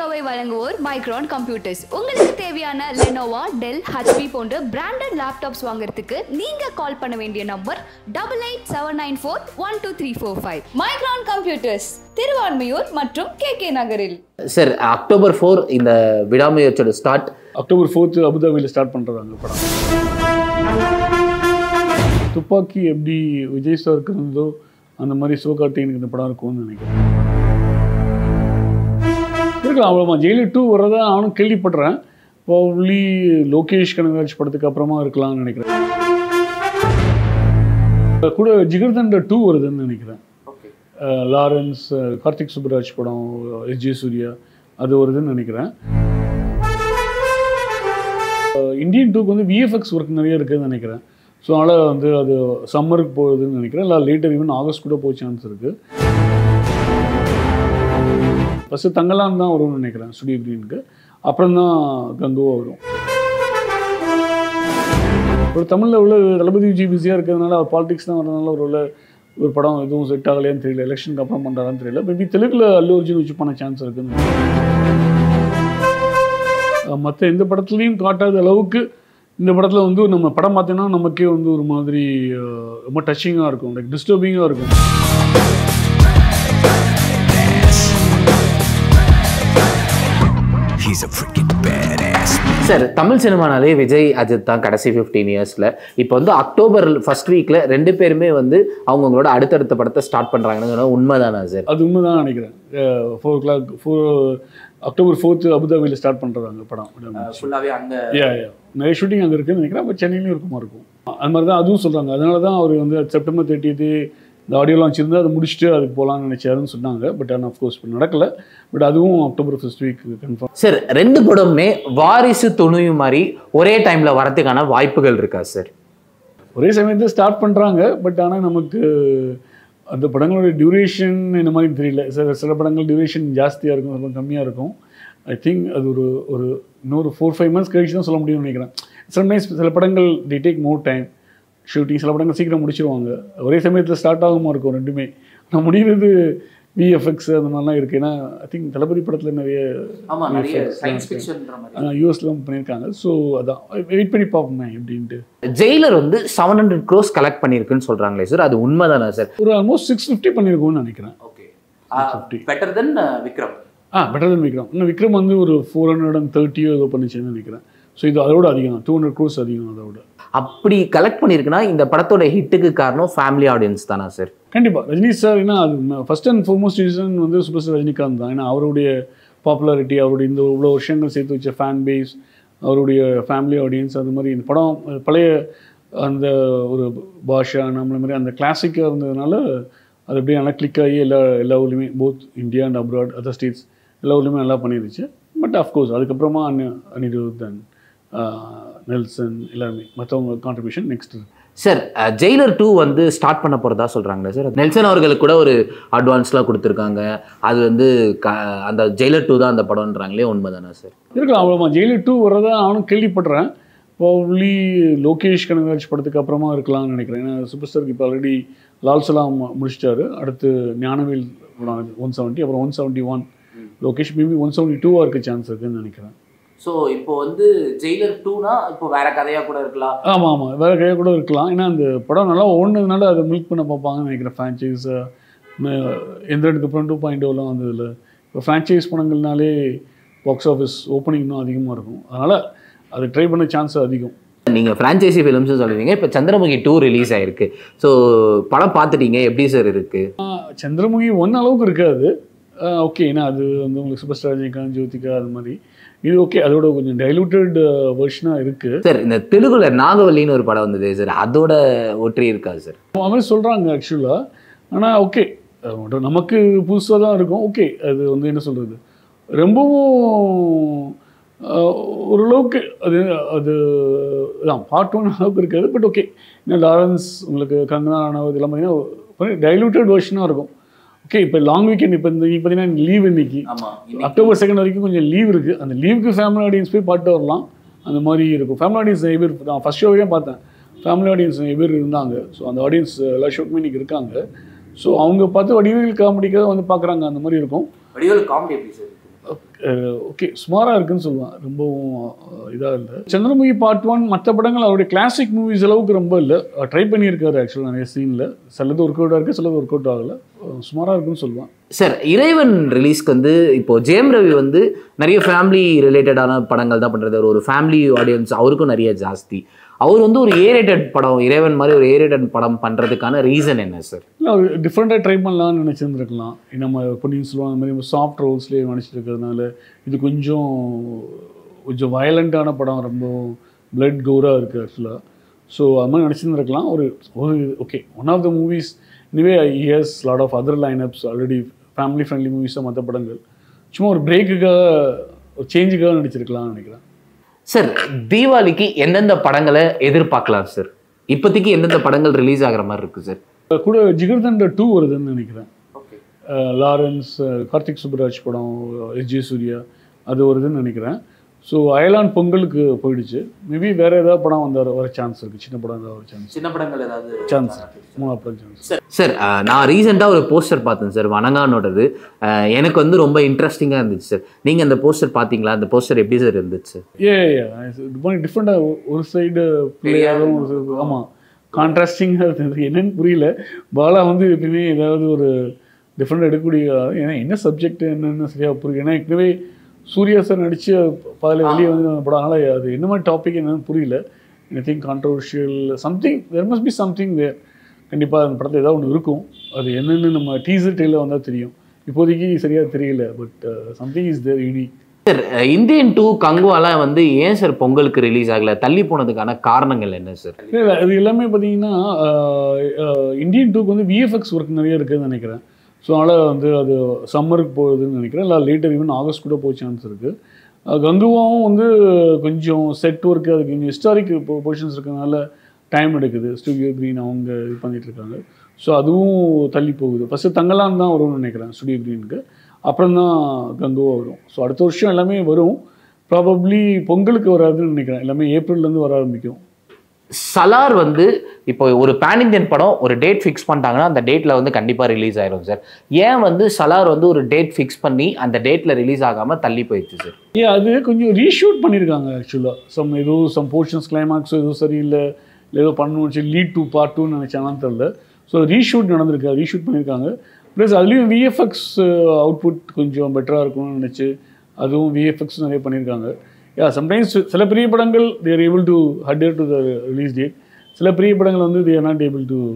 வீடியோவை வழங்குவோர் micron computers உங்களுக்கு தேவையான லெனோவா டெல் ஹச்பி போன்ற பிராண்டட் லேப்டாப்ஸ் வாங்குறதுக்கு நீங்க கால் பண்ண வேண்டிய number double eight seven nine four one two three four five Micron computers Thiruvanmiyur மற்றும் கே கே நகரில் சார் அக்டோபர் ஃபோர் இந்த விடாமுயற்சியோட ஸ்டார்ட் அக்டோபர் ஃபோர்த்து அபுதாபியில் ஸ்டார்ட் பண்ணுறாங்க படம் துப்பாக்கி எப்படி விஜய் சாருக்கு இருந்ததோ அந்த மாதிரி சிவகார்த்திகனுக்கு இந்த படம் இருக்கும்னு நினைக்கிறேன் இருக்கலாம் அவ்வளோமா ஜெயிலர் டூ வர்றதா நானும் கேள்விப்படுறேன் ப்ராப்ளி லோகேஷ் கனகராஜ் படத்துக்கு அப்புறமா இருக்கலாம்னு நினைக்கிறேன் கூட ஜிகர்தண்ட டூ வருதுன்னு நினைக்கிறேன் அஹ் லாரன்ஸ் அஹ் கார்த்திக் சுப்புராஜ் படம் எஸ் ஜே சூர்யா அது வருதுன்னு நினைக்கிறேன் அஹ் இந்தியன் டூக்கு வந்து விஎஃப்எக்ஸ் ஒர்க் நிறைய இருக்குதுன்னு நினைக்கிறேன் ஸோ அதனால் வந்து அது சம்மருக்கு போகுதுன்னு நினைக்கிறேன் இல்லை லேட்டர் ஈவன் ஆகஸ்ட் கூட போக சான்ஸ் இருக்குது ஃபஸ்ட்டு தங்கலான் தான் வரும்னு நினைக்கிறேன் ஸ்டுடியோ கிரீனுக்கு அப்புறம் தான் கங்குவா வரும் ஒரு தமிழில் உள்ள தளபதி விஜய் பிஸியாக இருக்கிறதுனால பாலிடிக்ஸ் தான் வரதுனால ஒரு உள்ள ஒரு படம் எதுவும் செட் ஆகலையான்னு தெரியல எலெக்ஷனுக்கு அப்புறம் பண்ணுறாரான்னு தெரியல மேபி தெலுங்குல அல்லு அர்ஜுன் வச்சு பண்ண சான்ஸ் இருக்குன்னு மற்ற எந்த படத்துலையும் காட்டாத அளவுக்கு இந்த படத்தில் வந்து நம்ம படம் பார்த்தீங்கன்னா நமக்கே வந்து ஒரு மாதிரி அஹ், ரொம்ப டச்சிங்காக இருக்கும் லைக் டிஸ்டர்பிங்காக இருக்கும் He's a freaking badass. Sir Tamil சினிமானாலே விஜய் அஜித் தான் கடைசி ஃபிஃப்டீன் இயர்ஸில் இப்போ வந்து அக்டோபர் ஃபர்ஸ்ட் வீக்கில் ரெண்டு பேருமே வந்து அவங்கவுங்களோட அடுத்தடுத்த படத்தை ஸ்டார்ட் பண்ணுறாங்கன்னு உண்மைதானா சார் அது உண்மை தான் நினைக்கிறேன் four o'clock four October fourth அபுதாபியில் ஸ்டார்ட் பண்ணுறாங்க படம் ஃபுல்லாகவே அங்கே யா யா நிறைய ஷூட்டிங் அங்கே இருக்குன்னு நினைக்கிறேன் அப்போ சென்னையிலும் இருக்குமா இருக்கும் அது மாதிரி தான் அதுவும் சொல்கிறாங்க அதனால தான் அவர் வந்து செப்டம்பர் தேர்ட்டியத்து இந்த ஆடியோ லான்ச் இருந்தால் அதை முடிச்சுட்டு அதுக்கு போகலான்னு நினச்சாருன்னு சொன்னாங்க பட் ஆனால் அஃப்கோர்ஸ் இப்போ நடக்கல பட் அதுவும் October first week confirm sir ரெண்டு படமுமே வாரிசு துணிவு மாதிரி ஒரே டைமில் வரதுக்கான வாய்ப்புகள் இருக்கா சார் ஒரே சமயத்தில் ஸ்டார்ட் பண்ணுறாங்க பட் ஆனால் நமக்கு அந்த படங்களோட டியூரேஷன் இந்த மாதிரி தெரியல சில சில படங்கள் டியூரேஷன் ஜாஸ்தியாக இருக்கும் சில கம்மியாக இருக்கும் ஐ திங்க் அது ஒரு ஒரு இன்னொரு ஃபோர் ஃபைவ் மந்த்ஸ் கழிச்சு தான் சொல்ல முடியும்னு நினைக்கிறேன் சம்டைம்ஸ் சில படங்கள் the take more time shooting சில படங்கள் சீக்கிரம் முடிச்சிருவாங்க ஒரே சமயத்தில் ஸ்டார்ட் ஆகுமா இருக்கும் ரெண்டுமே நான் முடிகிறது விஎஃப்எக்ஸ் அந்த மாதிரிலாம் இருக்குது ஏன்னா ஐ திங்க் தளபதி படத்தில் நிறைய ஆமாம் நிறைய VFX சயின்ஸ் ஃபிக்ஷன்ற மாதிரி யூஎஸ்லாம் பண்ணியிருக்காங்க ஸோ அதான் வெயிட் பண்ணி பார்ப்போமே எப்படின்ட்டு ஜெயிலர் வந்து செவன் ஹண்ட்ரட் க்ரோஸ் கலெக்ட் பண்ணியிருக்குன்னு சொல்கிறாங்களே சார் அது உண்மைதானா சார் ஒரு ஆல்மோஸ்ட் சிக்ஸ் ஃபிஃப்டி பண்ணியிருக்கோம்னு நினைக்கிறேன் okay 650. Better than Vikram ah better than Vikram இன்னும் விக்ரம் வந்து ஒரு ஃபோர் ஹண்ட்ரட் அண்ட் தேர்ட்டியோ ஏதோ பண்ணிச்சுன்னு நினைக்கிறேன் ஸோ இது அதோட அதிகம் டூ ஹண்ட்ரட் க்ரோஸ் அதிகம் அதோட அப்படி கலெக்ட் பண்ணியிருக்குன்னா இந்த படத்தோட ஹிட்டுக்கு காரணம் ஃபேமிலி ஆடியன்ஸ் தானா சார் கண்டிப்பாக ரஜினி சார் ஏன்னா அது ஃபர்ஸ்ட் அண்ட் ஃபோர்மோஸ்ட் ரீசன் வந்து சூப்பர் ஸ்டார் ரஜினிகாந்த் தான் ஏன்னா அவருடைய பாப்புலாரிட்டி அவருடைய இந்த இவ்வளோ வருஷங்கள் சேர்த்து வச்ச ஃபேன் பேஸ் அவருடைய ஃபேமிலி ஆடியன்ஸ் அது மாதிரி இந்த படம் அஹ், பழைய அந்த ஒரு பாஷா நம்மள மாதிரி அந்த கிளாசிக்காக இருந்ததுனால அது அப்படியே நல்லா கிளிக் ஆகி எல்லா எல்லா ஊர்லேயுமே both India and abroad other states எல்லா ஊர்லேயுமே நல்லா பண்ணிருச்சு பட் அஃப்கோர்ஸ் அதுக்கப்புறமா அனி அனிருத் அண்ட் நெல்சன் எல்லாருமே மற்றவங்க contribution next sir Jailer two வந்து ஸ்டார்ட் பண்ண போகிறதா சொல்கிறாங்களே சார் நெல்சன் அவர்களுக்கு கூட ஒரு அட்வான்ஸ்லாம் கொடுத்துருக்காங்க அது வந்து க அந்த ஜெயிலர் டூ தான் அந்த படம்ன்றாங்களே உண்மைதானா சார் இருக்கலாம் அவ்வளோமா ஜெயிலர் டூ வர்றதா நானும் கேள்விப்படுறேன் ப்ராப்ளி லோகேஷ் கனகராஜ் படத்துக்கு அப்புறமா இருக்கலாம்னு நினைக்கிறேன் ஏன்னா சூப்பர் ஸ்டாருக்கு இப்போ ஆல்ரெடி லால் சலாம் முடிச்சிட்டாரு அடுத்து ஞானவேல் ஒன் செவன்ட்டி அப்புறம் one seventy one Lokesh maybe one seventy டூவாக இருக்க சான்ஸ் இருக்குன்னு நினைக்கிறேன் ஸோ இப்போ வந்து ஜெயிலர் டூனா இப்போ வேற கதையாக கூட இருக்கலாம் ஆமாம் ஆமாம் வேறு கையாக கூட இருக்கலாம் ஏன்னா அந்த படம் நல்லா ஓடுனதுனால அதை மில்க் பண்ண பார்ப்பாங்கன்னு நினைக்கிறேன் ஃப்ரான்ச்சைஸ் எந்திரனுக்கு அப்புறம் டூ பாயிண்ட் ஓலாம் வந்ததில்ல இப்போ ஃப்ரான்ச்சைஸ் படங்கள்னாலே பாக்ஸ் ஆஃபீஸ் ஓப்பனிங் இன்னும் அதிகமாக இருக்கும் அதனால் அது ட்ரை பண்ண சான்ஸ் அதிகம் நீங்கள் ஃப்ரான்ச்சைசி ஃபிலிம்ஸ் சொல்லுவீங்க இப்போ சந்திரமுகி டூ ரிலீஸ் ஆயிருக்கு ஸோ படம் பார்த்துட்டீங்க எப்படி சார் இருக்கு சந்திரமுகி ஒன் அளவுக்கு இருக்காது ஓகே ஏன்னா அது வந்து உங்களுக்கு சூப்பர் ஸ்டார் ரஜினிகாந்த் ஜோதிகா அது மாதிரி இது ஓகே அதோட கொஞ்சம் டைலூட்டட் வெர்ஷனாக இருக்குது சார் இந்த தெலுங்குல நாகவல்லின்னு ஒரு படம் வந்தது சார் அதோட ஒற்றி இருக்கா சார் அது மாதிரி சொல்கிறாங்க ஆக்சுவலாக ஆனால் ஓகே நமக்கு புதுசாக தான் இருக்கும் ஓகே அது வந்து என்ன சொல்கிறது ரொம்பவும் அஹ், ஓரளவுக்கு அது அது தான் பார்ட் ஒன் அளவுக்கு இருக்காது பட் ஓகே இன்னும் லாரன்ஸ் உங்களுக்கு கங்கனா ராணாவத் இதெல்லாம் பார்த்தீங்கன்னா டைலூட்டட் வெர்ஷனாக இருக்கும் ஓகே இப்போ லாங் வீக்கெண்ட் இப்போ இந்த இன்னைக்கு பார்த்தீங்கன்னா லீவ் இன்னைக்கு ஆமாம் அக்டோபர் செகண்ட் வரைக்கும் கொஞ்சம் லீவ் இருக்குது அந்த லீவுக்கு ஃபேமிலி ஆடியன்ஸ் போய் பாட்டு வரலாம் அந்த மாதிரி இருக்கும் ஃபேமிலி ஆடியன்ஸ் நிறைய பேர் நான் ஃபஸ்ட் ஷோவே பார்த்தேன் ஃபேமிலி ஆடியன்ஸ் நிறைய பேர் இருந்தாங்க ஸோ அந்த ஆடியன்ஸ் எல்லா ஷோக்குமே இன்னைக்கு இருக்காங்க ஸோ அவங்க பார்த்து வடிவேல் காமெடிக்காக வந்து பார்க்குறாங்க அந்த மாதிரி இருக்கும் வடிவேல் காமெடி எப்படி சார் ஓகே சுமாராக இருக்குன்னு சொல்லுவேன் ரொம்பவும் இதாக இல்லை சந்திரமுகி பார்ட் ஒன் மற்ற படங்கள் அவருடைய கிளாசிக் மூவிஸ் அளவுக்கு ரொம்ப இல்லை ட்ரை பண்ணியிருக்காரு ஆக்சுவலாக நிறைய சீனில் சிலது ஒர்க் அவுட் இருக்குது சிலது ஒர்க் அவுட் ஆகலை சுமாராக இருக்குன்னு சொல்லுவேன் சார் இறைவன் ரிலீஸ்க்கு வந்து இப்போ ஜெயம் ரவி வந்து நிறைய ஃபேமிலி ரிலேட்டடான படங்கள் தான் பண்ணுறது ஒரு ஃபேமிலி ஆடியன்ஸ் அவருக்கும் நிறைய ஜாஸ்தி அவர் வந்து ஒரு ஏரேட்டட் படம் இறைவன் மாதிரி ஒரு ஏரேட்டட் படம் பண்ணுறதுக்கான ரீசன் என்ன சார் இல்லை அவர் டிஃப்ரெண்ட்டாக ட்ரை பண்ணலாம்னு நினச்சிருந்துருக்கலாம் நம்ம பொன்னியின் செல்வன் அந்த மாதிரி சாஃப்ட் ரோல்ஸ்லேயே நடிச்சிருக்கிறதுனால இது கொஞ்சம் கொஞ்சம் வயலண்ட்டான படம் ரொம்ப பிளட் கௌராக இருக்குது ஆக்சுவலாக ஸோ அது மாதிரி நடிச்சிருந்துருக்கலாம் ஒரு ஒரு okay one of the movies இனிவே years lot of other lineups already family friendly மூவிஸாக மற்ற படங்கள் சும்மா ஒரு பிரேக்குக்காக ஒரு சேஞ்சுக்காக நடிச்சிருக்கலாம்னு நினைக்கிறேன் சார் தீபாவளிக்கு எந்தெந்த படங்களை எதிர்பார்க்கலாம் சார் இப்போதைக்கு எந்தெந்த படங்கள் ரிலீஸ் ஆகிற மாதிரி இருக்கு சார் கூட ஜிகர்தண்டா டூ வருதுன்னு நினைக்கிறேன் அஹ் லாரன்ஸ் அஹ் கார்த்திக் சுப்புராஜ் படம் எஸ் ஜே சூர்யா அது வருதுன்னு நினைக்கிறேன் ஸோ அயலான் பொங்கலுக்கு போயிடுச்சு மேபி வேற ஏதாவது படம் வந்தார் வர சான்ஸ் இருக்குது சின்ன படம் ஏதாவது வர சான்ஸ் சின்ன படங்கள் ஏதாவது சான்ஸ் மூணா படம் சான்ஸ் சார் அஹ், நான் ரீசெண்டாக ஒரு போஸ்டர் பார்த்தேன் சார் வணங்கானோடது அஹ், எனக்கு வந்து ரொம்ப இன்ட்ரெஸ்டிங்காக இருந்துச்சு சார் நீங்கள் அந்த போஸ்டர் பார்த்தீங்களா அந்த போஸ்டர் எப்படி சார் இருந்துச்சு ஏ இது மாதிரி டிஃப்ரெண்ட்டாக ஒரு சைடு பிள்ளையாரும் ஒரு side- ஆமாம் கான்ட்ராஸ்டிங்காக இருந்தது என்னன்னு புரியல பாலா வந்து எப்பயுமே ஏதாவது ஒரு டிஃப்ரெண்ட் எடுக்கக்கூடிய ஆளு. ஏன்னா என்ன சப்ஜெக்ட் என்னன்னு சரியாக புரியல ஏன்னா ஏற்கனவே சூர்யா சார் நடிச்சு பாதில் வெளியே வந்து அந்த படம் அதனால் அது என்ன மாதிரி டாபிக் என்னன்னு புரியல I think controversial something there must be something where கண்டிப்பாக அந்த படத்தில் ஏதாவது ஒன்று இருக்கும் அது என்னென்னு நம்ம டீசர் டெய்லில் வந்தால் தெரியும் இப்போதைக்கு சரியாக தெரியல but something is there unique sir ah, Indian to கங்குவாலாம் வந்து ஏன் சார் பொங்கலுக்கு ரிலீஸ் ஆகல தள்ளி போனதுக்கான காரணங்கள் என்ன சார் இல்லை இல்லை இது எல்லாமே பார்த்தீங்கன்னா இந்தியன் டூக்கு வந்து விஎஃப்எக்ஸ் ஒர்க் நிறைய இருக்குதுன்னு நினைக்கிறேன் ஸோ அதனால் வந்து அது சம்மருக்கு போகுதுன்னு நினைக்கிறேன் இல்லை லேட்டர் ஈவன் ஆகஸ்ட் கூட போக சான்ஸ் இருக்குது கங்குவாவும் வந்து கொஞ்சம் செட் ஒர்க்கு அதுக்கு கொஞ்சம் ஹிஸ்டாரிக் பொசிஷன்ஸ் இருக்கனால டைம் எடுக்குது ஸ்டுடியோ க்ரீன் அவங்க இது பண்ணிட்டு இருக்காங்க ஸோ அதுவும் தள்ளி போகுது ஃபஸ்ட்டு தங்கலான் தான் வரும்னு நினைக்கிறேன் ஸ்டுடியோ க்ரீனுக்கு அப்புறம் தான் கங்குவா வரும் ஸோ அடுத்த வருஷம் எல்லாமே வரும் ப்ராபப்ளி பொங்கலுக்கு வராதுன்னு நினைக்கிறேன் எல்லாமே ஏப்ரல்லேருந்து வர ஆரம்பிக்கும் சலார் வந்து இப்போ ஒரு பேன் இந்தியன் படம் ஒரு டேட் ஃபிக்ஸ் பண்ணிட்டாங்கன்னா அந்த டேட்டில் வந்து கண்டிப்பாக ரிலீஸ் ஆயிரும் சார் ஏன் வந்து சலார் வந்து ஒரு டேட் ஃபிக்ஸ் பண்ணி அந்த டேட்டில் ரிலீஸ் ஆகாமல் தள்ளி போயிடுச்சு சார் ஏ அது கொஞ்சம் ரீஷூட் பண்ணியிருக்காங்க ஆக்சுவலாக சம் ஏதோ சம் போர்ஷன்ஸ் கிளைமாக்ஸோ ஏதோ சரியில்லை இல்லை ஏதோ பண்ணணும் சரி லீட் டூ பார்ட் டூன்னு நினச்சாங்கன்னு தெரில ஸோ ரீஷூட் நடந்திருக்கு ரீஷூட் பண்ணியிருக்காங்க ப்ளஸ் அதுலேயும் விஎஃப்எக்ஸ் அவுட்புட் கொஞ்சம் பெட்டராக இருக்கும்னு நினச்சி அதுவும் விஎஃப்எக்ஸ் நிறைய பண்ணியிருக்காங்க யா சம்டைம்ஸ் சில பெரிய படங்கள் they're able to adhere to the release date சில பெரிய படங்கள் வந்து they're not able to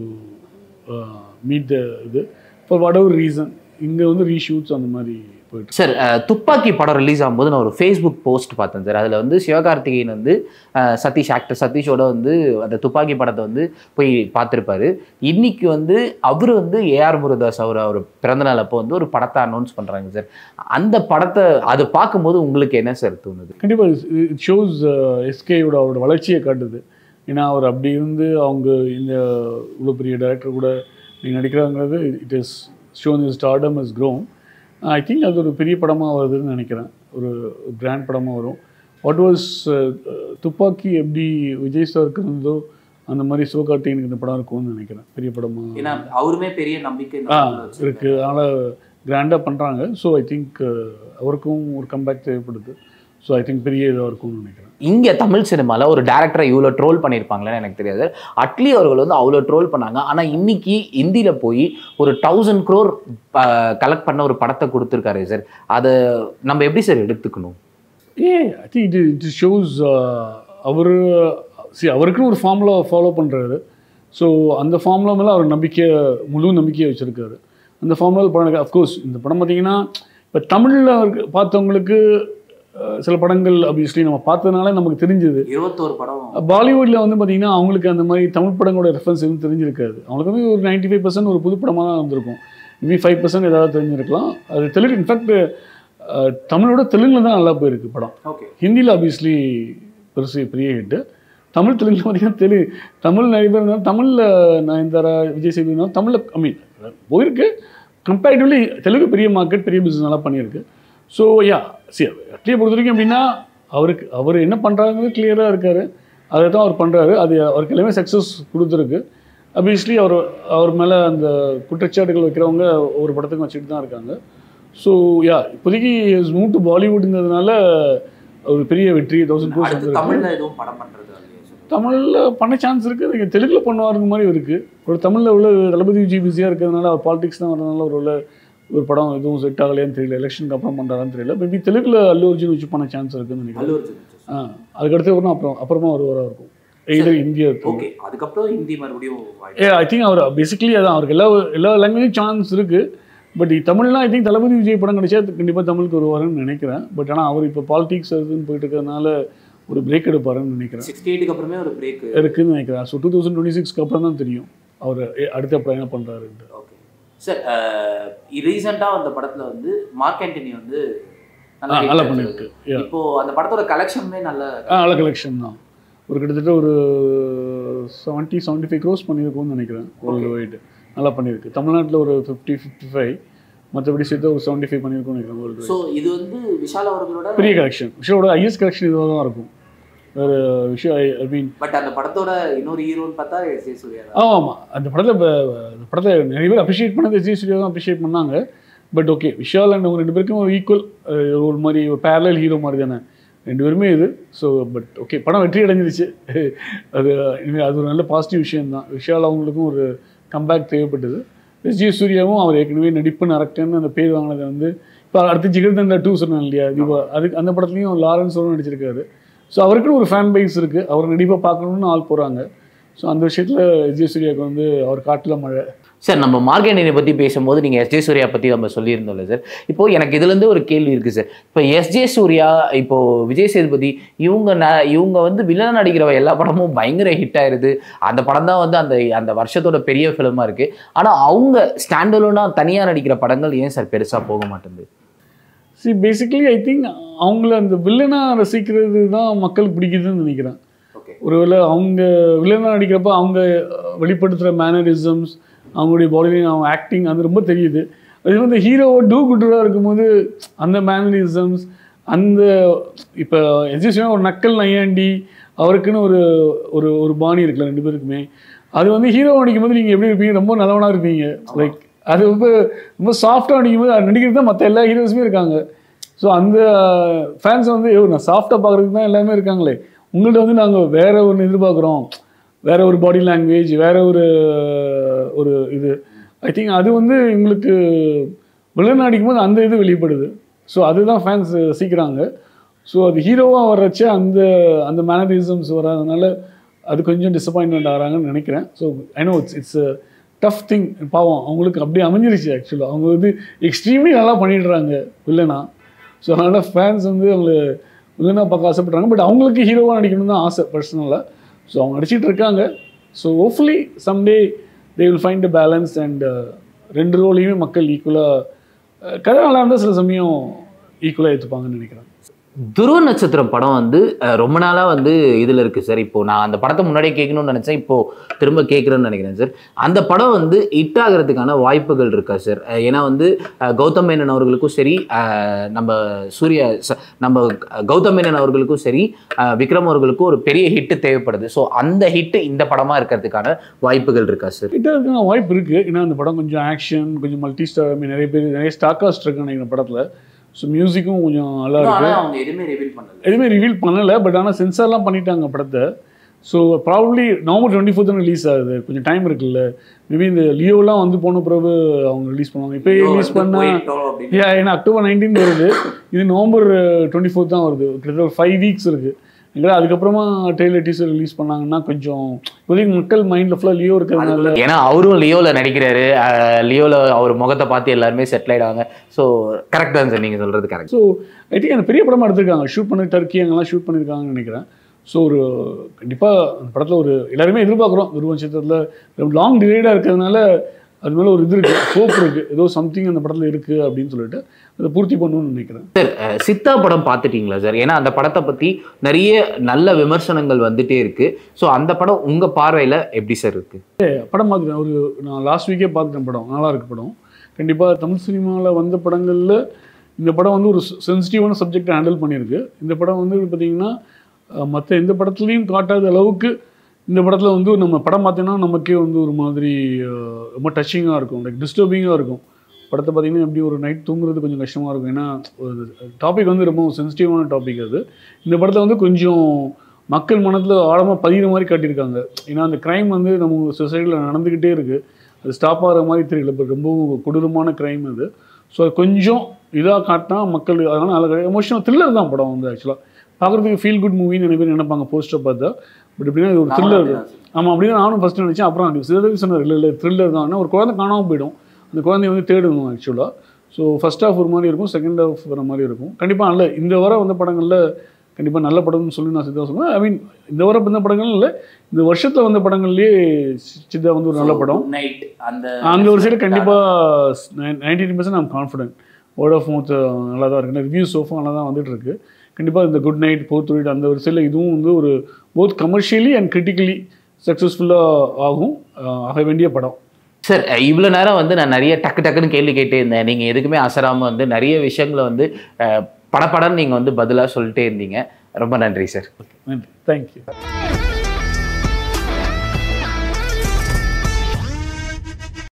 meet the இது ஃபார் வாட் எவர் ரீசன் இங்கே வந்து ரீஷூட்ஸ் அந்த மாதிரி போயிட்டு சார் அஹ், துப்பாக்கி படம் ரிலீஸ் ஆகும்போது நான் ஒரு ஃபேஸ்புக் போஸ்ட் பார்த்தேன் சார் அதில் வந்து சிவகார்த்திகேயன் வந்து அஹ், சதீஷ் ஆக்டர் சதீஷோட வந்து அந்த துப்பாக்கி படத்தை வந்து போய் பார்த்துருப்பாரு இன்னைக்கு வந்து அவர் வந்து ஏஆர் முருதாஸ் அவர் அவர் பிறந்தநாள் அப்போ வந்து ஒரு படத்தை அனௌன்ஸ் பண்ணுறாங்க சார் அந்த படத்தை அது பார்க்கும்போது உங்களுக்கு என்ன சார் தோணுது கண்டிப்பாக இட் ஷோஸ் எஸ்கேயோட அவரோட வளர்ச்சியை காட்டுது ஏன்னா அவர் அப்படி இருந்து அவங்க இந்த இவ்வளோ பெரிய டைரக்டர் கூட நீ நடிக்கிறாங்கிறது it is shown is stardom is grown I think அது ஒரு பெரிய படமாக வருதுன்னு நினைக்கிறேன் ஒரு கிராண்ட் படமாக வரும் வாட் வாஸ் துப்பாக்கி எப்படி விஜய் சாருக்கு இருந்ததோ அந்த மாதிரி சிவகார்த்திகேயனுக்கு இந்த படம் இருக்கும்னு நினைக்கிறேன் பெரிய படமாக ஏன்னா அவருமே பெரிய நம்பிக்கை ஆ இருக்குது அதனால் கிராண்டாக பண்ணுறாங்க ஸோ ஐ திங்க் அவருக்கும் ஒரு கம்பேக் தேவைப்படுது ஸோ ஐ திங்க் பெரிய இதாக இருக்கும்னு நினைக்கிறேன் இங்கே தமிழ் சினிமாவில் ஒரு டேரக்டரை இவ்வளோ ட்ரோல் பண்ணியிருப்பாங்களேன்னு எனக்கு தெரியாது அட்லி அவர்கள் வந்து அவ்வளோ ட்ரோல் பண்ணாங்க ஆனால் இன்னைக்கு ஹிந்தியில் போய் ஒரு தௌசண்ட் க்ரோர் கலெக்ட் பண்ண ஒரு படத்தை கொடுத்துருக்காரு சார் அதை நம்ம எப்படி சார் எடுத்துக்கணும் ஏ I think it it shows அவர் சரி அவருக்குன்னு ஒரு ஃபார்முலா ஃபாலோ பண்ணுறாரு ஸோ அந்த ஃபார்முலா மேலே அவர் நம்பிக்கை முழு நம்பிக்கையை வச்சுருக்காரு அந்த ஃபார்முலா படம் அஃப்கோர்ஸ் இந்த படம் பார்த்தீங்கன்னா இப்போ தமிழில் பார்த்தவங்களுக்கு அஹ், சில படங்கள் obviously நம்ம பார்த்ததுனால நமக்கு தெரிஞ்சது இருபத்தோரு படம் பாலிவுட்டில் வந்து பார்த்தீங்கன்னா அவங்களுக்கு அந்த மாதிரி தமிழ் படங்களோட ரெஃபரன்ஸ் எதுவும் தெரிஞ்சிருக்காது அவங்களுக்கு வந்து ஒரு நைன்டி ஃபைவ் பர்சன்ட் ஒரு புது படமாக தான் வந்திருக்கும் மேபி ஃபைவ் பர்சன்ட் ஏதாவது தெரிஞ்சிருக்கலாம் அது தெலுங்கு இன்ஃபேக்ட் தமிழோட தெலுங்குல தான் நல்லா போயிருக்கு படம் ஓகே ஹிந்தியில் ஆப்வியஸ்லி பெருசு பெரிய ஹிட்டு தமிழ் தெலுங்குல பார்த்தீங்கன்னா தெலு தமிழ் நிறைய பேர் இருந்தாலும் தமிழில் நயன்தாரா விஜய் சேதுபதி இருந்தாலும் தமிழில் ஐ மீன் போயிருக்கு கம்பேரிட்டிவ்லி தெலுங்கு பெரிய மார்க்கெட் பெரிய பிஸ்னஸ் நல்லா பண்ணியிருக்கு ஸோ யா சரி அட்லியை பொறுத்த வரைக்கும் எப்படின்னா அவருக்கு அவர் என்ன பண்ணுறாங்கிறது கிளியராக இருக்கார் அதை தான் அவர் பண்ணுறாரு அது அவருக்கு எல்லாமே சக்ஸஸ் கொடுத்துருக்கு அப்வியஸ்லி அவர் அவர் மேலே அந்த குற்றச்சாட்டுகள் வைக்கிறவங்க ஒரு படத்துக்கும் வச்சுட்டு தான் இருக்காங்க ஸோ யா இப்போதைக்கு மூவ் டு பாலிவுட்டுங்கிறதுனால ஒரு பெரிய வெற்றி தௌசண்ட் க்ரோஸ் அடுத்து தமிழ்ல எதுவும் படம் பண்றது இல்லையா sir? தமிழில் பண்ண சான்ஸ் இருக்குது நீங்கள் தெலுங்கில் பண்ணுவாருங்க மாதிரி இருக்குது ஒரு தமிழில் உள்ள தளபதி விஜய் பிஸியாக இருக்கிறதுனால அவர் பாலிடிக்ஸ் தான் வரதுனால ஒரு உள்ள ஒரு படம் எதுவும் செட் ஆகலையான்னு தெரியல எலெக்ஷனுக்கு அப்புறம் பண்ணுறாரான்னு தெரியல மேபி தெலுங்கில் அல்லு அர்ஜுன் வச்சு பண்ண சான்ஸ் இருக்குன்னு நினைக்கிறேன் அல்லு அர்ஜுன் sir. ஆ அதுக்கடுத்து வரணும் அப்புறம் அப்புறமா ஒரு வர இருக்கும் எய்தர் இந்தியா ஓகே அதுக்கப்புறம் ஹிந்தி மறுபடியும் வாய்ப்பு. ஏ ஐ திங்க் அவர் பேசிக்கலி அதான் அவருக்கு எல்லா எல்லா லாங்குவேஜும் சான்ஸ் இருக்குது பட் தமிழ்லாம் ஐ திங்க் தளபதி விஜய் படம் கிடைச்சா கண்டிப்பாக தமிழுக்கு வருவாருன்னு நினைக்கிறேன் பட் ஆனால் அவர் இப்போ பாலிடிக்ஸ் அதுன்னு போயிட்டு இருக்கிறதுனால ஒரு பிரேக் எடுப்பாருன்னு நினைக்கிறேன் 68 க்கு அப்புறமே ஒரு பிரேக் இருக்குன்னு நினைக்கிறேன் ஸோ டூ தௌசண்ட் டுவெண்ட்டி சிக்ஸ்க்கு அப்புறம் தான் தெரியும் அவர் அடுத்த அப்புறம் என்ன பண்ணுறாருன்ட்டு ஓகே சார் ரீசெண்டாக அந்த படத்துல வந்து மார்க் ஆண்டனி வந்து நல்ல ஆ hit நல்லா ஆச்சு. பண்ணியிருக்கு Yeah. இப்போ அந்த படத்தோட கலெக்ஷனுமே நல்ல ஆ நல்ல கலெக்ஷன் தான் ஒரு கிட்டத்தட்ட ஒரு செவன்ட்டி செவன்ட்டி ஃபைவ் க்ரோஸ் பண்ணியிருக்கோம்னு நினைக்கிறேன் வேர்ல்டு வைடு நல்லா பண்ணியிருக்கு தமிழ்நாட்டில் ஒரு ஃபிஃப்டி ஃபிஃப்டி ஃபைவ் மற்றபடி சேர்த்து ஒரு செவன்ட்டி ஃபைவ் பண்ணியிருக்கோம்னு நினைக்கிறேன் வேர்ல்டு ஸோ இது வந்து விஷால் அவர்களோட பெரிய கலெக்ஷன் விஷயோட ஹையஸ்ட் கலெக்ஷன் இதுவாக தான் இருக்கும் வேறு விஷயம் ஐ மீன் பட் அந்த படத்தோட இன்னொரு ஹீரோன்னு பார்த்தா எஸ் ஏ சூர்யா தான் ஆமாம் ஆமாம் அந்த படத்தை இப்போ அந்த படத்தை நிறைய பேர் அப்ரிஷியேட் பண்ணது விஜய் ஸ்டுடியோ தான் அப்ரிஷியேட் பண்ணாங்க பட் ஓகே விஷால் அண்ட் அவங்க ரெண்டு பேருக்கும் ஒரு ஈக்குவல் ஒரு மாதிரி ஒரு பேரலல் ஹீரோ மாதிரி தானே ரெண்டு பேருமே இது ஸோ பட் ஓகே படம் வெற்றி அடைஞ்சிருச்சு அது இனிமே அது ஒரு நல்ல பாசிட்டிவ் விஷயம் தான் விஷால் அவங்களுக்கும் ஒரு கம்பேக் தேவைப்பட்டது எஸ் ஜி சூர்யாவும் அவர் ஏற்கனவே நடிப்பு நரக்கன்னு அந்த பேர் வாங்கினது வந்து இப்போ அடுத்து ஜிகர்தண்டா டூ சொன்னேன் இல்லையா இப்போ அதுக்கு அந்த படத்துலையும் லாரன்ஸோடும் நடிச்சிருக்காரு ஸோ அவருக்குன்னு ஒரு ஃபேன் பைஸ் இருக்குது அவர் நடிப்பை பார்க்கணுன்னு ஆள் போகிறாங்க ஸோ அந்த விஷயத்தில் எஸ் ஜி சூர்யாவுக்கு வந்து அவர் காட்டில் மழை சார் நம்ம மார்க்கெண்டினை பற்றி பேசும்போது நீங்கள் எஸ்ஜே சூர்யா பற்றி நம்ம சொல்லியிருந்தோம்ல சார் இப்போ எனக்கு இதுலேருந்து ஒரு கேள்வி இருக்குது சார் இப்போ எஸ்ஜே சூர்யா இப்போ விஜய் சேதுபதி இவங்க ந இவங்க வந்து வில்லன் நடிக்கிற எல்லா படமும் பயங்கர ஹிட் ஆயிருது அந்த படம் தான் வந்து அந்த அந்த வருஷத்தோட பெரிய ஃபிலிமாக இருக்குது ஆனால் அவங்க ஸ்டாண்டலோனாக தனியாக நடிக்கிற படங்கள் ஏன் சார் பெருசாக போக மாட்டேங்குது சி பேசிக்கலி ஐ திங்க் அவங்கள அந்த வில்லனாக ரசிக்கிறது தான் மக்களுக்கு பிடிக்குதுன்னு நினைக்கிறேன் ஓகே ஒருவேளை அவங்க வில்லனாக நடிக்கிறப்ப அவங்க வெளிப்படுத்துகிற மேனரிசம்ஸ் அவங்களுடைய பாடி அவங்க ஆக்டிங் அது ரொம்ப தெரியுது அது வந்து ஹீரோவை டூ குட்டராக இருக்கும்போது அந்த மேனரிசம்ஸ் அந்த இப்போ எஜுகேஷனாக ஒரு நக்கல் நையாண்டி அவருக்குன்னு ஒரு ஒரு ஒரு பாணி இருக்குல்ல ரெண்டு பேருக்குமே அது வந்து ஹீரோ நடிக்கும்போது நீங்கள் எப்படி இருப்பீங்க ரொம்ப நல்லவனாக இருப்பீங்க லைக் அது ரொம்ப ரொம்ப சாஃப்டாக நடிக்கும்போது அது நடிக்கிறது தான் மற்ற எல்லா ஹீரோஸுமே இருக்காங்க ஸோ அந்த ஃபேன்ஸ் வந்து ஐயோ நான் சாஃப்டாக பார்க்குறதுக்கு தான் எல்லாமே இருக்காங்களே உங்கள்ட்ட வந்து நாங்கள் வேற ஒன்று எதிர்பார்க்குறோம் வேற ஒரு பாடி லாங்குவேஜ் வேற ஒரு ஒரு இது ஐ திங்க் அது வந்து எங்களுக்கு வில்லன் அடிக்கும்போது அந்த இது வெளிப்படுது ஸோ அதுதான் ஃபேன்ஸ் ரசிக்கிறாங்க ஸோ அது ஹீரோவாக வர்றச்ச அந்த அந்த மேனரிசம்ஸ் வராதனால அது கொஞ்சம் டிசப்பாயின்மெண்ட் ஆகிறாங்கன்னு நினைக்கிறேன் so I know it's it's tough thing பாவம் அவங்களுக்கு அப்படியே அமைஞ்சிருச்சு ஆக்சுவலாக அவங்க வந்து எக்ஸ்ட்ரீம்லி நல்லா பண்ணிடுறாங்க வில்லனா ஸோ அதனால் ஃபேன்ஸ் வந்து அவங்கள வில்லனாக பார்க்க ஆசைப்படுறாங்க பட் அவங்களுக்கு ஹீரோவாக நடிக்கணும்னு தான் ஆசை பர்சனலாக ஸோ அவங்க நடிச்சிட்டு இருக்காங்க so hopefully someday they will find a balance and ரெண்டு ரோலையுமே மக்கள் ஈக்குவலாக கதை நல்லா இருந்தால் சில சமயம் ஈக்குவலாக ஏற்றுப்பாங்கன்னு நினைக்கிறேன் துருவ நட்சத்திரம் படம் வந்து அஹ், ரொம்ப நாளாக வந்து இதில் இருக்குது சார் இப்போ நான் அந்த படத்தை முன்னாடியே கேட்கணும்னு நினச்சேன் இப்போ திரும்ப கேட்குறேன்னு நினைக்கிறேன் சார் அந்த படம் வந்து ஹிட் ஆகிறதுக்கான வாய்ப்புகள் இருக்கா சார் அஹ், ஏன்னா வந்து அஹ், கௌதம் மேனன் அவர்களுக்கும் சரி அஹ், நம்ம சூர்யா ச- நம்ம கௌதம் மேனன் அவர்களுக்கும் சரி அஹ், விக்ரம் அவர்களுக்கும் ஒரு பெரிய ஹிட் தேவைப்படுது ஸோ அந்த ஹிட் இந்த படமாக இருக்கிறதுக்கான வாய்ப்புகள் இருக்கா சார் கிட்ட இருக்க வாய்ப்பு இருக்குது ஏன்னா அந்த படம் கொஞ்சம் ஆக்ஷன் கொஞ்சம் மல்டி ஸ்டார் நிறைய பேர் நிறைய ஸ்டார் காஸ்ட் இருக்குன்னு நினைக்கிறேன் படத்தில் ஸோ மியூசிக்கும் கொஞ்சம் நல்லா இருக்கு ஆனால் அவங்க எதுவுமே ரிவீல் பண்ணல எதுவுமே ரிவீல் பண்ணலை பட் ஆனால் சென்சார்லாம் பண்ணிட்டாங்க படத்தை so probably November twenty fourth release ஆகுது கொஞ்சம் டைம் இருக்குல்ல மேபி இந்த லியோலாம் வந்து போன பிறகு அவங்க ரிலீஸ் பண்ணுவாங்க இப்போ ரிலீஸ் பண்ணால் போயிட்டோம் அப்படின்னு ஏன் ஏன்னா அக்டோபர் நைன்டீன் வருது இது நவம்பர் டுவெண்ட்டி ஃபோர்த் தான் வருது கிட்டத்தட்ட ஒரு ஃபைவ் வீக்ஸ் இருக்குது எங்களை அதுக்கப்புறமா ட்ரெயிலர் டீசர் ரிலீஸ் பண்ணாங்கன்னா கொஞ்சம் இப்போதைக்கு மக்கள் மைண்டில் ஃபுல்லாக லியோ இருக்கிறதுனால ஏன்னா அவரும் லியோல நடிக்கிறாரு அஹ், லியோல அவர் முகத்தை பார்த்து எல்லாருமே செட்டில் ஆயிடுவாங்க ஸோ கரெக்ட் தான் சார் நீங்க சொல்றது கரெக்ட் ஸோ ஐ திங்க் அந்த பெரிய படமாக எடுத்திருக்காங்க ஷூட் பண்ணி டர்க்கி அங்கெல்லாம் ஷூட் பண்ணியிருக்காங்கன்னு நினைக்கிறேன் ஸோ ஒரு கண்டிப்பாக அந்த படத்தில் ஒரு எல்லாருமே எதிர்பார்க்குறோம் துருவஞ்சத்திரத்தில் லாங் டிலேடாக இருக்கிறதுனால அது மேலே ஒரு இது இருக்குது ஹோப் இருக்குது ஏதோ சம்திங் அந்த படத்தில் இருக்குது அப்படின்னு சொல்லிட்டு அதை பூர்த்தி பண்ணணும்னு நினைக்கிறேன் சார் அஹ், சித்தா படம் பார்த்துட்டீங்களா சார் ஏன்னா அந்த படத்தை பத்தி நிறைய நல்ல விமர்சனங்கள் வந்துட்டே இருக்கு ஸோ அந்த படம் உங்க பார்வையில எப்படி சார் இருக்கு படம் பார்த்துட்டேன் ஒரு நான் லாஸ்ட் வீக்கே பார்த்துட்டேன் படம் நல்லா இருக்கு படம் கண்டிப்பாக தமிழ் சினிமாவில் வந்த படங்களில் இந்த படம் வந்து ஒரு சென்சிட்டிவான சப்ஜெக்டை ஹேண்டில் பண்ணியிருக்கு இந்த படம் வந்து பார்த்தீங்கன்னா மற்ற எந்த படத்துலையும் காட்டாத அளவுக்கு இந்த படத்தில் வந்து நம்ம படம் பார்த்தீங்கன்னா நமக்கே வந்து ஒரு மாதிரி அஹ், ரொம்ப டச்சிங்காக இருக்கும் லைக் டிஸ்டர்பிங்காக இருக்கும் படத்தை பார்த்தீங்கன்னா எப்படி ஒரு நைட் தூங்குறது கொஞ்சம் கஷ்டமாக இருக்கும் ஏன்னா டாபிக் வந்து ரொம்ப சென்சிட்டிவான டாபிக் அது இந்த படத்தில் வந்து கொஞ்சம் மக்கள் மனத்தில் ஆழமாக பதிகிற மாதிரி காட்டியிருக்காங்க ஏன்னா அந்த க்ரைம் வந்து நம்ம சொசைட்டியில் நடந்துக்கிட்டே இருக்குது அது ஸ்டாப் ஆகிற மாதிரி தெரியல இப்போ ரொம்ப கொடூரமான க்ரைம் அது ஸோ அது கொஞ்சம் இதாக காட்டினா மக்கள் அதனால் அதில் எமோஷனல் த்ரில்லர் தான் படம் வந்து ஆக்சுவலாக பார்க்குறதுக்கு ஃபீல் குட் மூவின்னு நிறைய பேர் நினைப்பாங்க போஸ்டர் பார்த்தா பட் எப்படின்னா இது ஒரு த்ரில்லர் ஆமாம் அப்படி தான் நானும் ஃபஸ்ட்டு நினச்சேன் அப்புறம் அது சிலருக்கு சொன்னார் இல்லை இல்லை த்ரில்லர் தான் ஏன்னா ஒரு குழந்தை காணாமல் போயிடும் அந்த குழந்தைய வந்து தேடணும் ஆக்சுவலாக ஸோ ஃபஸ்ட் ஹாஃப் ஒரு மாதிரி இருக்கும் செகண்ட் ஹாஃப் வர மாதிரி இருக்கும் கண்டிப்பாக நல்ல இந்த வர வந்த படங்களில் கண்டிப்பாக நல்ல படம்னு சொல்லி நான் சித்தா சொல்லுவேன் ஐ மீன் இந்த வர வந்த படங்கள் இல்லை இந்த வருஷத்தில் வந்த படங்கள்லேயே சித்தா வந்து ஒரு நல்ல படம் நைட் அந்த அந்த ஒரு சைடு கண்டிப்பாக ninety percent I'm confident word of mouth நல்லா தான் இருக்குது ரிவ்யூ சோஃபும் நல்லா தான் வந்துட்டு இருக்கு கண்டிப்பாக இந்த குட் நைட் போத் ரீட் அந்த வரிசையில் இதுவும் வந்து ஒரு போத் கமர்ஷியலி அண்ட் கிரிட்டிக்கலி சக்ஸஸ்ஃபுல்லாக ஆகும் அஹ் ஆக வேண்டிய படம் சார் இவ்வளோ நேரம் வந்து நான் நிறைய டக்கு டக்குன்னு கேள்வி கேட்டே இருந்தேன் நீங்கள் எதுக்குமே அசராமல் வந்து நிறைய விஷயங்களை வந்து அஹ், படபடன்னு நீங்கள் வந்து பதிலாக சொல்லிட்டே இருந்தீங்க ரொம்ப நன்றி சார் நன்றி தேங்க்யூ